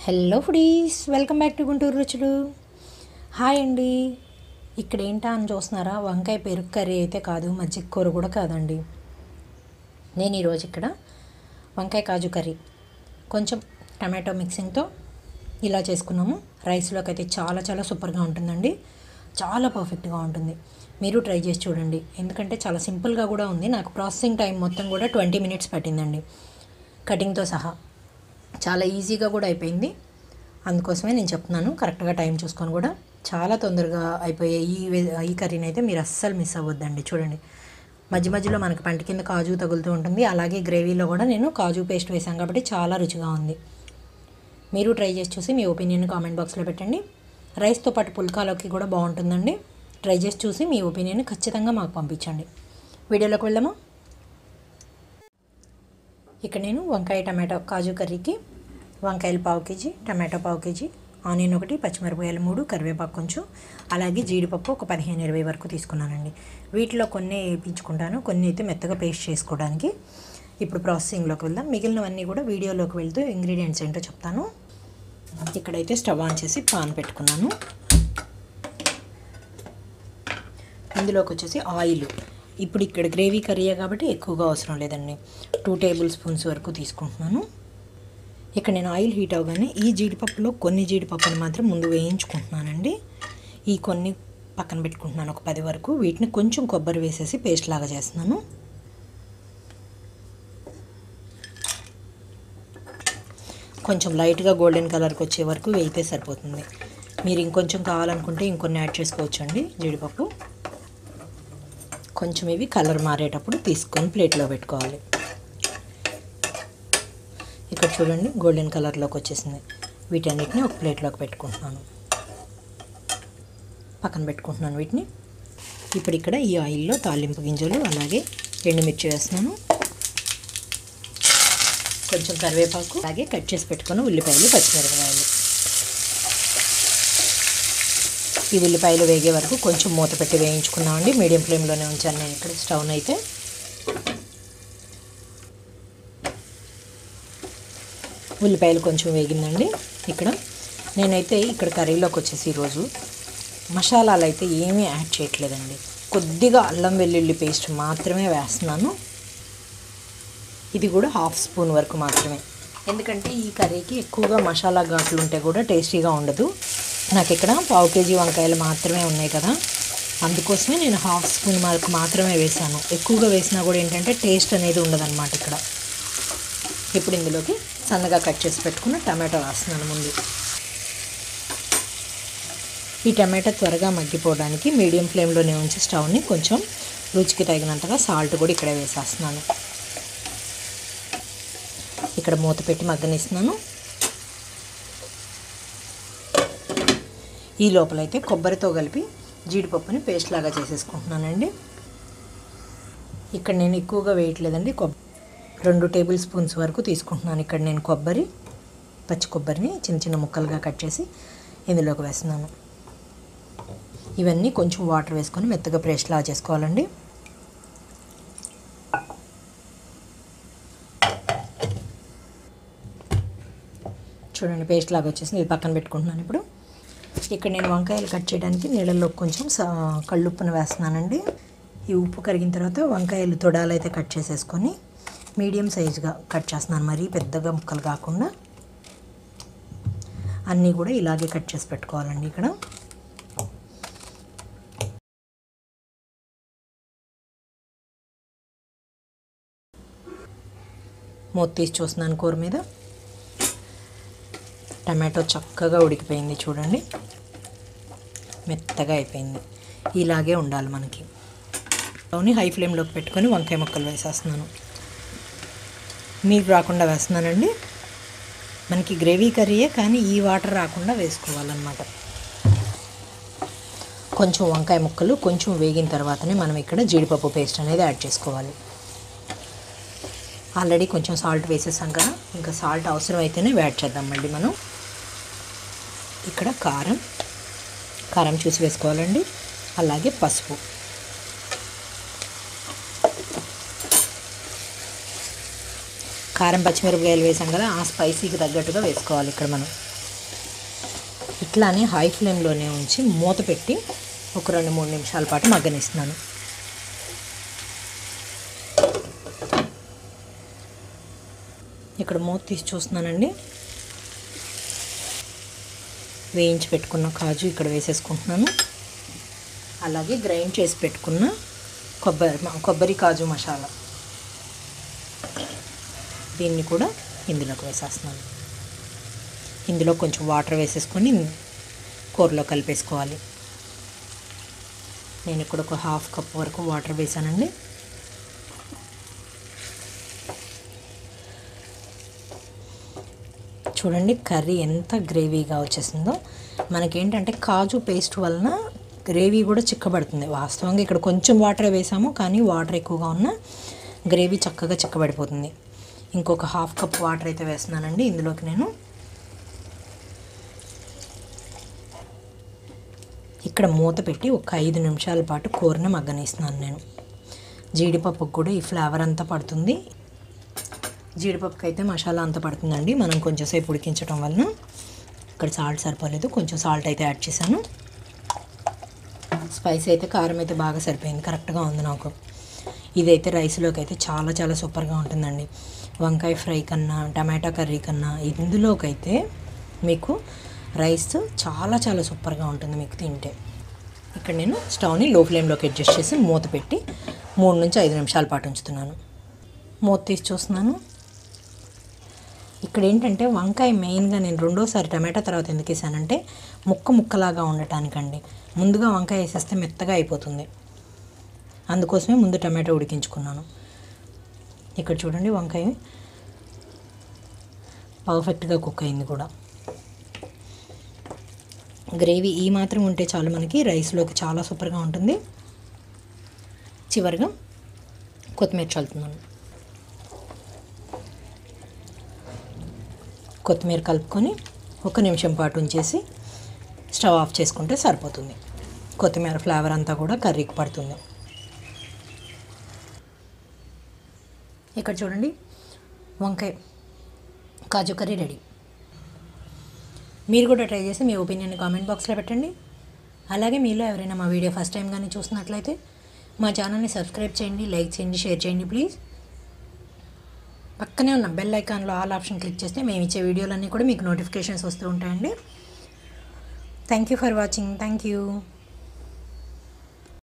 hello foodies welcome back to Guntur రుచులు hi అండి ఇక్కడ ఏంటా అని చూస్తున్నారా వంకాయ పెరుగు కర్రీ అయితే కాదు మజ్జిగ కూర కూడా కాదండి నేను ఈరోజు ఇక్కడ వంకాయ కాజు కర్రీ కొంచెం టమాటో మిక్సింగ్తో ఇలా చేసుకున్నాము రైస్లోకి అయితే చాలా చాలా సూపర్గా ఉంటుందండి చాలా పర్ఫెక్ట్గా ఉంటుంది మీరు ట్రై చేసి చూడండి ఎందుకంటే చాలా సింపుల్గా కూడా ఉంది నాకు ప్రాసెసింగ్ టైం మొత్తం కూడా ట్వంటీ మినిట్స్ పట్టిందండి కటింగ్తో సహా చాలా ఈజీగా కూడా అయిపోయింది అందుకోసమే నేను చెప్తున్నాను కరెక్ట్గా టైం చూసుకొని కూడా చాలా తొందరగా అయిపోయే ఈ వే- ఈ కర్రీని అయితే మీరు అస్సలు మిస్ అవ్వద్దండి చూడండి మధ్య మధ్యలో మనకి పంట కింద కాజు తగులుతూ ఉంటుంది అలాగే గ్రేవీలో కూడా నేను కాజు పేస్ట్ వేసాను కాబట్టి చాలా రుచిగా ఉంది మీరు ట్రై చేసి చూసి మీ ఒపీనియన్ కామెంట్ బాక్స్లో పెట్టండి రైస్తో పాటు పుల్కాలోకి కూడా బాగుంటుందండి ట్రై చేసి చూసి మీ ఒపీనియన్ ఖచ్చితంగా మాకు పంపించండి వీడియోలోకి వెళ్దామా ఇక్కడ నేను వంకాయ టమాటో కాజు కర్రీకి వంకాయలు పావు కేజీ టమాటో పావు కేజీ ఆనియన్ ఒకటి పచ్చిమిరపకాయలు మూడు కరివేపాకు కొంచెం అలాగే జీడిపప్పు ఒక పదిహేను ఇరవై వరకు తీసుకున్నానండి వీటిలో కొన్ని వేయించుకుంటాను కొన్ని అయితే మెత్తగా పేస్ట్ చేసుకోవడానికి ఇప్పుడు ప్రాసెసింగ్లోకి వెళ్దాం మిగిలినవన్నీ కూడా వీడియోలోకి వెళ్తూ ఇంగ్రీడియంట్స్ ఏంటో చెప్తాను ఇక్కడైతే స్టవ్ ఆన్ చేసి పాన్ పెట్టుకున్నాను ఇందులోకి వచ్చేసి ఆయిల్ ఇప్పుడు ఇక్కడ గ్రేవీ కర్రీయే కాబట్టి ఎక్కువగా అవసరం లేదండి టూ టేబుల్ స్పూన్స్ వరకు తీసుకుంటున్నాను ఇక్కడ నేను ఆయిల్ హీట్ అవగానే ఈ జీడిపప్పులో కొన్ని జీడిపప్పుని మాత్రం ముందు వేయించుకుంటున్నానండి ఈ కొన్ని పక్కన పెట్టుకుంటున్నాను ఒక పది వరకు వీటిని కొంచెం కొబ్బరి వేసేసి పేస్ట్ లాగా చేస్తున్నాను కొంచెం లైట్గా గోల్డెన్ కలర్కి వచ్చే వరకు వేయితే సరిపోతుంది మీరు ఇంకొంచెం కావాలనుకుంటే ఇంకొన్ని యాడ్ చేసుకోవచ్చు అండి జీడిపప్పు కొంచెం ఇవి కలర్ మారేటప్పుడు తీసుకొని ప్లేట్లో పెట్టుకోవాలి ఇక్కడ చూడండి గోల్డెన్ కలర్లోకి వచ్చేసింది వీటన్నిటిని ఒక ప్లేట్లోకి పెట్టుకుంటున్నాను పక్కన పెట్టుకుంటున్నాను వీటిని ఇప్పుడు ఇక్కడ ఈ ఆయిల్లో తాలింపు గింజలు అలాగే ఎండుమిర్చి వేస్తున్నాను కొంచెం కరివేపాకు అలాగే కట్ చేసి పెట్టుకున్న ఉల్లిపాయలు పచ్చిమిరపకాయలు ఈ ఉల్లిపాయలు వేగే వరకు కొంచెం మూత పెట్టి వేయించుకున్నామండి మీడియం ఫ్లేమ్లోనే ఉంచాను నేను ఇక్కడ స్టవ్ని అయితే ఉల్లిపాయలు కొంచెం వేగిందండి ఇక్కడ నేనైతే ఇక్కడ కర్రీలోకి వచ్చేసి ఈరోజు మసాలాలు అయితే ఏమీ యాడ్ చేయట్లేదండి కొద్దిగా అల్లం వెల్లుల్లి పేస్ట్ మాత్రమే వేస్తున్నాను ఇది కూడా హాఫ్ స్పూన్ వరకు మాత్రమే ఎందుకంటే ఈ కర్రీకి ఎక్కువగా మసాలా ఘాట్లు ఉంటే కూడా టేస్టీగా ఉండదు నాకు ఇక్కడ పావు కేజీ వంకాయలు మాత్రమే ఉన్నాయి కదా అందుకోసమే నేను హాఫ్ స్పూన్ వరకు మాత్రమే వేసాను ఎక్కువగా వేసినా కూడా ఏంటంటే టేస్ట్ అనేది ఉండదన్నమాట ఇక్కడ ఇప్పుడు ఇందులోకి సన్నగా కట్ చేసి పెట్టుకున్న టమాటో వేస్తున్నాను ముందు ఈ టమాటా త్వరగా మగ్గిపోవడానికి మీడియం ఫ్లేమ్లోనే ఉంచి స్టవ్ని కొంచెం రుచికి తగినంతగా సాల్ట్ కూడా ఇక్కడే వేసేస్తున్నాను ఇక్కడ మూత పెట్టి మగ్గనిస్తున్నాను ఈ లోపలైతే కొబ్బరితో కలిపి జీడిపప్పుని పేస్ట్ లాగా చేసేసుకుంటున్నానండి ఇక్కడ నేను ఎక్కువగా వేయట్లేదండి కొబ్బరి రెండు టేబుల్ స్పూన్స్ వరకు తీసుకుంటున్నాను ఇక్కడ నేను కొబ్బరి పచ్చి కొబ్బరిని చిన్న చిన్న ముక్కలుగా కట్ చేసి ఇందులోకి వేస్తున్నాను ఇవన్నీ కొంచెం వాటర్ వేసుకొని మెత్తగా పేస్ట్ లాగా చేసుకోవాలండి చూడండి పేస్ట్ లాగా వచ్చేసింది ఇది పక్కన పెట్టుకుంటున్నాను ఇప్పుడు ఇక్కడ నేను వంకాయలు కట్ చేయడానికి నీళ్ళల్లో కొంచెం సా కళ్ళుప్పును వేస్తున్నానండి ఈ ఉప్పు కరిగిన తర్వాత వంకాయలు తొడాలు అయితే కట్ చేసేసుకొని మీడియం సైజుగా కట్ చేస్తున్నాను మరీ పెద్దగా ముక్కలు కాకుండా అన్నీ కూడా ఇలాగే కట్ చేసి పెట్టుకోవాలండి ఇక్కడ మూత తీసి చూస్తున్నాను కూర మీద టమాటో చక్కగా ఉడికిపోయింది చూడండి మెత్తగా అయిపోయింది ఇలాగే ఉండాలి మనకి స్టవ్ని హై ఫ్లేమ్లోకి పెట్టుకొని వంకాయ ముక్కలు వేసేస్తున్నాను నీరు రాకుండా వేస్తున్నానండి మనకి గ్రేవీ కర్రీయే కానీ ఈ వాటర్ రాకుండా వేసుకోవాలన్నమాట కొంచెం వంకాయ ముక్కలు కొంచెం వేగిన తర్వాతనే మనం ఇక్కడ జీడిపప్పు పేస్ట్ అనేది యాడ్ చేసుకోవాలి ఆల్రెడీ కొంచెం సాల్ట్ వేసేసాం కదా ఇంకా సాల్ట్ అవసరం అయితేనే యాడ్ చేద్దాం మళ్ళీ మనం ఇక్కడ కారం కారం చూసి వేసుకోవాలండి అలాగే పసుపు కారం పచ్చిమిరపకాయలు వేసాం కదా ఆ స్పైసీకి తగ్గట్టుగా వేసుకోవాలి ఇక్కడ మనం ఇట్లానే హై ఫ్లేమ్లోనే ఉంచి మూత పెట్టి ఒక రెండు మూడు నిమిషాల పాటు మగ్గనిస్తున్నాను ఇక్కడ మూత తీసి చూస్తున్నానండి వేయించి పెట్టుకున్న కాజు ఇక్కడ వేసేసుకుంటున్నాను అలాగే గ్రైండ్ చేసి పెట్టుకున్న కొబ్బరి కొబ్బరి కాజు మసాలా దీన్ని కూడా ఇందులోకి వేసేస్తున్నాను ఇందులో కొంచెం వాటర్ వేసేసుకొని కూరలో కలిపేసుకోవాలి నేను ఇక్కడ ఒక హాఫ్ కప్ వరకు వాటర్ వేసానండి చూడండి కర్రీ ఎంత గ్రేవీగా వచ్చేసిందో మనకేంటంటే కాజు పేస్ట్ వలన గ్రేవీ కూడా చిక్కబడుతుంది వాస్తవంగా ఇక్కడ కొంచెం వాటర్ వేసాము కానీ వాటర్ ఎక్కువగా ఉన్న గ్రేవీ చక్కగా చిక్కబడిపోతుంది ఇంకొక హాఫ్ కప్ వాటర్ అయితే వేస్తున్నానండి ఇందులోకి నేను ఇక్కడ మూత పెట్టి ఒక ఐదు నిమిషాల పాటు కూరని మగ్గనిస్తున్నాను నేను జీడిపప్పుకు కూడా ఈ ఫ్లేవర్ అంతా పడుతుంది జీడిపప్పుకి అయితే మసాలా అంతా పడుతుందండి మనం కొంచెం సేపు ఉడికించడం వలన ఇక్కడ సాల్ట్ సరిపోలేదు కొంచెం సాల్ట్ అయితే యాడ్ చేశాను స్పైస్ అయితే కారం అయితే బాగా సరిపోయింది కరెక్ట్గా ఉంది నాకు ఇదైతే రైస్లోకి అయితే చాలా చాలా సూపర్గా ఉంటుందండి వంకాయ ఫ్రై కన్నా టమాటా కర్రీ కన్నా ఇందులోకైతే మీకు రైస్ చాలా చాలా సూపర్గా ఉంటుంది మీకు తింటే ఇక్కడ నేను స్టవ్ని లో ఫ్లేమ్లోకి అడ్జస్ట్ చేసి మూత పెట్టి మూడు నుంచి ఐదు నిమిషాల పాటు ఉంచుతున్నాను మూత తీసి చూస్తున్నాను ఇక్కడ ఏంటంటే వంకాయ మెయిన్గా నేను రెండోసారి టమాటా తర్వాత ఎందుకు వేసానంటే ముక్క ముక్కలాగా ఉండటానికండి ముందుగా వంకాయ వేసేస్తే మెత్తగా అయిపోతుంది అందుకోసమే ముందు టమాటా ఉడికించుకున్నాను ఇక్కడ చూడండి వంకాయ పర్ఫెక్ట్గా కుక్ అయింది కూడా గ్రేవీ ఈ మాత్రం ఉంటే చాలు మనకి రైస్లోకి చాలా సూపర్గా ఉంటుంది చివరిగా కొత్తిమీర చల్లుతున్నాను కొత్తిమీర కలుపుకొని ఒక నిమిషం పాటు ఉంచేసి స్టవ్ ఆఫ్ చేసుకుంటే సరిపోతుంది కొత్తిమీర ఫ్లేవర్ అంతా కూడా కర్రీకి పడుతుంది ఇక్కడ చూడండి వంకాయ కాజు కర్రీ రెడీ మీరు కూడా ట్రై చేసి మీ ఒపీనియన్ కామెంట్ బాక్స్లో పెట్టండి అలాగే మీలో ఎవరైనా మా వీడియో ఫస్ట్ టైం కానీ చూసినట్లయితే మా ఛానల్ని సబ్స్క్రైబ్ చేయండి లైక్ చేయండి షేర్ చేయండి ప్లీజ్ పక్కనే ఉన్న బెల్ ఐకాన్లో ఆల్ ఆప్షన్ క్లిక్ చేస్తే మేము ఇచ్చే వీడియోలన్నీ కూడా మీకు నోటిఫికేషన్స్ వస్తూ ఉంటాయండి thank you for watching thank you